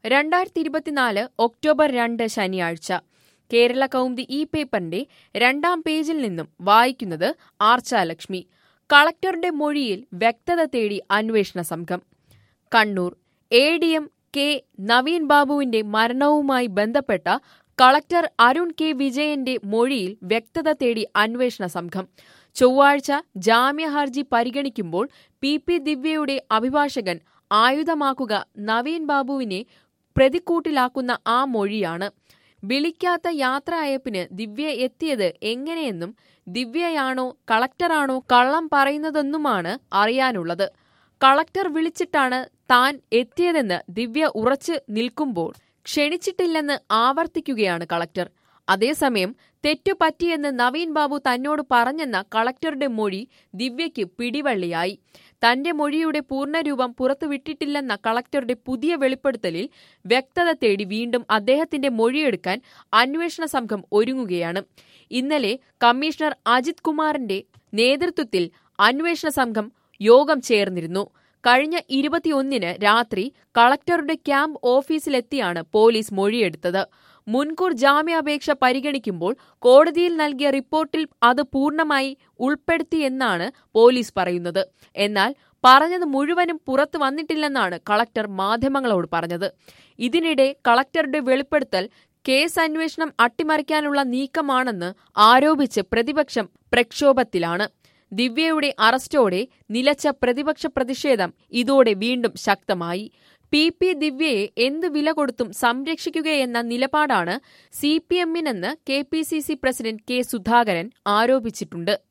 രണ്ടായിരത്തി ഇരുപത്തിനാല് ഒക്ടോബർ രണ്ട് ശനിയാഴ്ച കേരള കൗമുദി ഈ പേപ്പറിന്റെ രണ്ടാം പേജിൽ നിന്നും വായിക്കുന്നത് ആർച്ചാലക്ഷ്മി കളക്ടറുടെ മൊഴിയിൽ വ്യക്തത തേടി അന്വേഷണ സംഘം Kannur A D M K Naveen ബാബുവിന്റെ മരണവുമായി ബന്ധപ്പെട്ട കളക്ടർ അരുൺ കെ വിജയന്റെ മൊഴിയിൽ വ്യക്തത തേടി അന്വേഷണ സംഘം ചൊവ്വാഴ്ച ജാമ്യ ഹർജി പരിഗണിക്കുമ്പോൾ പി പി ദിവ്യയുടെ അഭിഭാഷകൻ ആയുധമാക്കുക നവീൻ ബാബുവിനെ പ്രതിക്കൂട്ടിലാക്കുന്ന ആ മൊഴിയാണ് വിളിക്കാത്ത യാത്ര അയപ്പിന് ദിവ്യ എത്തിയത് എങ്ങനെയെന്നും ദിവ്യയാണോ കളക്ടറാണോ കള്ളം പറയുന്നതെന്നുമാണ് അറിയാനുള്ളത് കളക്ടർ വിളിച്ചിട്ടാണ് താൻ എത്തിയതെന്ന് ദിവ്യ ഉറച്ചു നിൽക്കുമ്പോൾ ക്ഷണിച്ചിട്ടില്ലെന്ന് ആവർത്തിക്കുകയാണ് കളക്ടർ അതേസമയം തെറ്റു പറ്റിയെന്ന് നവീൻ ബാബു തന്നോട് പറഞ്ഞെന്ന കളക്ടറുടെ മൊഴി ദിവ്യയ്ക്ക് പിടിവള്ളിയായി തന്റെ മൊഴിയുടെ പൂർണ്ണരൂപം പുറത്തുവിട്ടിട്ടില്ലെന്ന കളക്ടറുടെ പുതിയ വെളിപ്പെടുത്തലിൽ വ്യക്തത തേടി വീണ്ടും അദ്ദേഹത്തിന്റെ മൊഴിയെടുക്കാൻ അന്വേഷണ സംഘം ഒരുങ്ങുകയാണ് ഇന്നലെ കമ്മീഷണർ അജിത് കുമാറിന്റെ നേതൃത്വത്തിൽ അന്വേഷണ സംഘം യോഗം ചേർന്നിരുന്നു കഴിഞ്ഞ ഇരുപത്തിയൊന്നിന് രാത്രി കളക്ടറുടെ ക്യാമ്പ് ഓഫീസിലെത്തിയാണ് പോലീസ് മൊഴിയെടുത്തത് മുൻകൂർ ജാമ്യാപേക്ഷ പരിഗണിക്കുമ്പോൾ കോടതിയിൽ നൽകിയ റിപ്പോർട്ടിൽ അത് പൂർണ്ണമായി ഉൾപ്പെടുത്തിയെന്നാണ് പോലീസ് പറയുന്നത് എന്നാൽ പറഞ്ഞത് മുഴുവനും പുറത്തു വന്നിട്ടില്ലെന്നാണ് കളക്ടർ മാധ്യമങ്ങളോട് പറഞ്ഞത് ഇതിനിടെ കളക്ടറുടെ വെളിപ്പെടുത്തൽ കേസ് അന്വേഷണം അട്ടിമറിക്കാനുള്ള നീക്കമാണെന്ന് ആരോപിച്ച് പ്രതിപക്ഷം പ്രക്ഷോഭത്തിലാണ് ദിവ്യയുടെ അറസ്റ്റോടെ നിലച്ച പ്രതിപക്ഷ പ്രതിഷേധം ഇതോടെ വീണ്ടും ശക്തമായി പി പി ദിവ്യയെ എന്ത് വില കൊടുത്തും സംരക്ഷിക്കുകയെന്ന നിലപാടാണ് സി പി എമ്മിനെന്ന് K P C C president K Sudhakaran ആരോപിച്ചിട്ടുണ്ട്